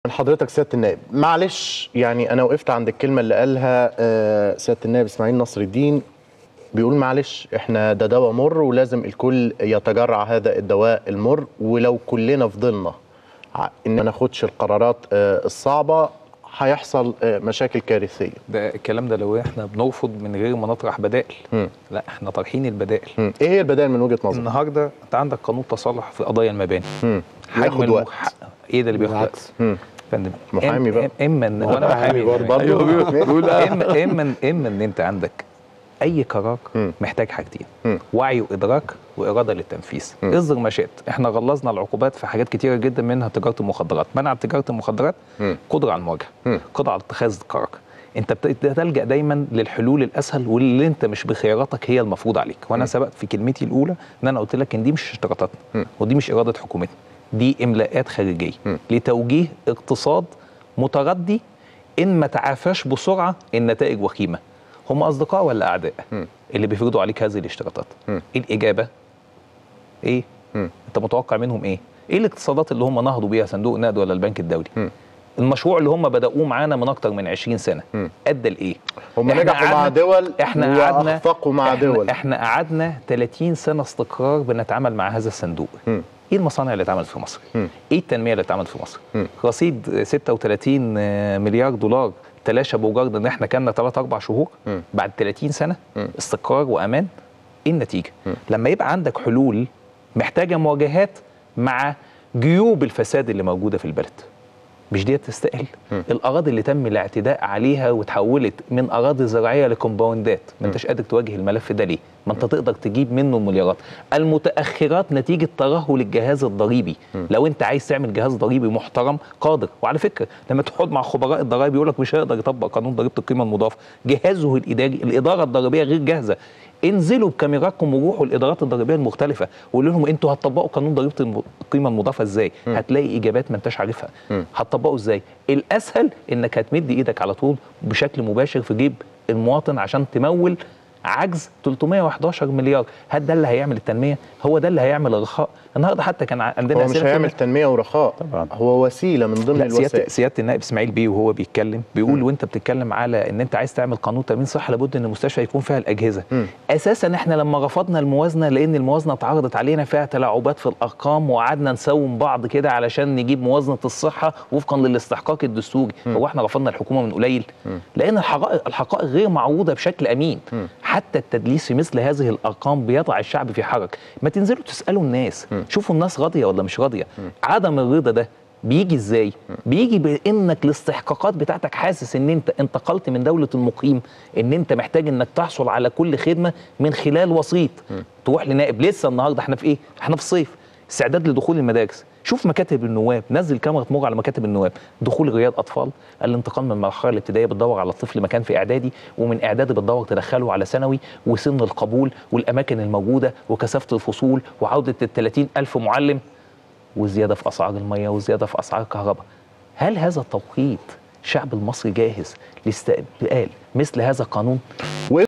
من حضرتك سياده النائب معلش يعني انا وقفت عند الكلمه اللي قالها آه، سياده النائب اسماعيل نصر الدين بيقول معلش احنا ده دواء مر ولازم الكل يتجرع هذا الدواء المر ولو كلنا فضلنا ع- ان ما ناخدش القرارات آه، الصعبه هيحصل آه، مشاكل كارثيه ده الكلام ده لو احنا بنرفض من غير ما نطرح بدائل مم. لا احنا طارحين البدائل مم. ايه هي البدائل من وجهه نظرك؟ النهارده انت عندك قانون تصالح في قضايا المباني مم. حجم ياخد وقت المح- ايه ده اللي بياخد وقت بالعكس. مم. فندم محامي إم- بقى. إم- اما ان وانا محامي برضه. أيوه، برضه. بيقول- اما اما اما ان انت عندك اي قرار مم. محتاج حاجتين مم. وعي وادراك واراده للتنفيذ مم. اصدر ما شئت احنا غلظنا العقوبات في حاجات كتيره جدا منها تجاره المخدرات منع تجاره المخدرات مم. قدره على المواجهه مم. قدره على اتخاذ القرار انت بت- بتلجا دايما للحلول الاسهل واللي انت مش بخياراتك هي المفروض عليك وانا مم. سبقت في كلمتي الاولى ان انا قلت لك ان دي مش اشتراطاتنا مم. ودي مش اراده حكومتنا دي املاءات خارجيه مم. لتوجيه اقتصاد متردي ان ما تعافاش بسرعه النتائج وخيمه هم اصدقاء ولا اعداء مم. اللي بيفرضوا عليك هذه الاشتراطات مم. ايه الاجابه ايه مم. انت متوقع منهم ايه ايه الاقتصادات اللي هم نهضوا بيها صندوق النقد ولا البنك الدولي مم. المشروع اللي هم بداوه معانا من اكتر من 20 سنه مم. ادى لايه هم إحنا نجحوا مع قعدنا- دول احنا قعدنا واخفقوا مع احنا دول احنا قعدنا 30 سنه استقرار بنتعامل مع هذا الصندوق مم. ايه المصانع اللي اتعملت في مصر مم. ايه التنميه اللي اتعملت في مصر مم. رصيد 36 مليار دولار تلاشى بمجرد ان احنا كنا 3 4 شهور مم. بعد 30 سنه مم. استقرار وامان ايه النتيجه مم. لما يبقى عندك حلول محتاجه مواجهات مع جيوب الفساد اللي موجوده في البلد مش دي تستاهل مم. الاراضي اللي تم الاعتداء عليها وتحولت من اراضي زراعيه لكومباوندات ما انتش قادر تواجه الملف ده ليه ما انت تقدر تجيب منه المليارات المتاخرات نتيجه ترهل الجهاز الضريبي مم. لو انت عايز تعمل جهاز ضريبي محترم قادر وعلى فكره لما تقعد مع خبراء الضرائب يقول لك مش هيقدر يطبق قانون ضريبه القيمه المضافه جهازه الاداري الاداره الضريبيه غير جاهزه انزلوا بكاميراتكم وروحوا الادارات الضريبيه المختلفه وقولوا لهم انتوا هتطبقوا قانون ضريبه الم- القيمه المضافه ازاي مم. هتلاقي اجابات ما انتش عارفها مم. هتطبقه ازاي الاسهل انك هتمد ايدك على طول بشكل مباشر في جيب المواطن عشان تمول عجز 311 مليار هل ده اللي هيعمل التنميه هو ده اللي هيعمل الرخاء النهارده حتى كان عندنا هو مش أسئلة هيعمل كنا- تنميه ورخاء طبعا. هو وسيله من ضمن لا سياده الوسائل سياده النائب اسماعيل بيه وهو بيتكلم بيقول مم. وانت بتتكلم على ان انت عايز تعمل قانون تامين صحه لابد ان المستشفى يكون فيها الاجهزه مم. اساسا احنا لما رفضنا الموازنه لان الموازنه اتعرضت علينا فيها تلاعبات في الارقام وقعدنا نسوم بعض كده علشان نجيب موازنه الصحه وفقا للاستحقاق الدستوري مم. هو احنا رفضنا الحكومه من قليل مم. لان الحقائق الحقائق غير معروضه بشكل امين مم. حتى التدليس في مثل هذه الارقام بيضع الشعب في حرج ما تنزلوا تسالوا الناس مم. شوفوا الناس راضيه ولا مش راضيه عدم الرضا ده بيجي ازاي بيجي بانك الاستحقاقات بتاعتك حاسس ان انت انتقلت من دوله المقيم ان انت محتاج انك تحصل على كل خدمه من خلال وسيط تروح لنائب لسه النهارده احنا في ايه احنا في الصيف استعداد لدخول المدارس شوف مكاتب النواب نزل كاميرا تمر على مكاتب النواب دخول غياب اطفال الانتقال من المرحله الابتدائيه بتدور على الطفل مكان في اعدادي ومن اعدادي بتدور تدخله على ثانوي وسن القبول والاماكن الموجوده وكثافه الفصول وعوده ال 30 الف معلم وزياده في اسعار الميه وزياده في اسعار الكهرباء هل هذا التوقيت الشعب المصري جاهز لاستقبال مثل هذا القانون